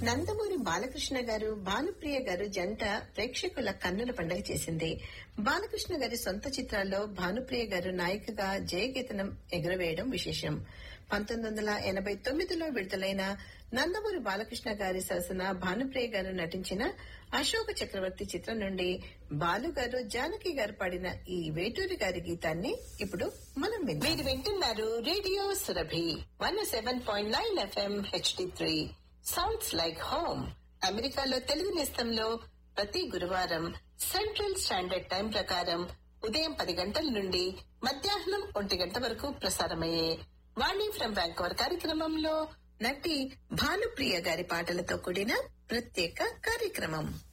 నందమూరి బాలకృష్ణ గారు భానుప్రియ గారు జంట ప్రేక్షకుల కన్నుల పండుగ చేసింది బాలకృష్ణ గారి సొంత చిత్రాల్లో భానుప్రియ గారు నాయికగా జయగీతనం ఎగురవేయడం విశేషం పంతొమ్మిది వందల ఎనభై తొమ్మిదిలో విడుదలైన నందమూరి బాలకృష్ణ గారి సరసన భానుప్రియ గారు నటించిన అశోక చక్రవర్తి చిత్రం నుండి బాలు గారు జానకి గారు పాడిన ఈ వేటూరి గారి గీతాన్ని ఇప్పుడు మనం విందాం. మీరు వింటున్నారు radio Surabhi one seven point nine FM HD three sounds like home అమెరికాలో తెలుగు నేస్తంలో ప్రతి గురువారం సెంట్రల్ స్టాండర్డ్ టైం ప్రకారం ఉదయం పది గంటల నుండి మధ్యాహ్నం ఒంటి గంట వరకు ప్రసారమయ్యే వాణి ఫ్రం బ్యాంకవర్ కార్యక్రమంలో నటి భానుప్రియ గారి పాటలతో కూడిన ప్రత్యేక కార్యక్రమం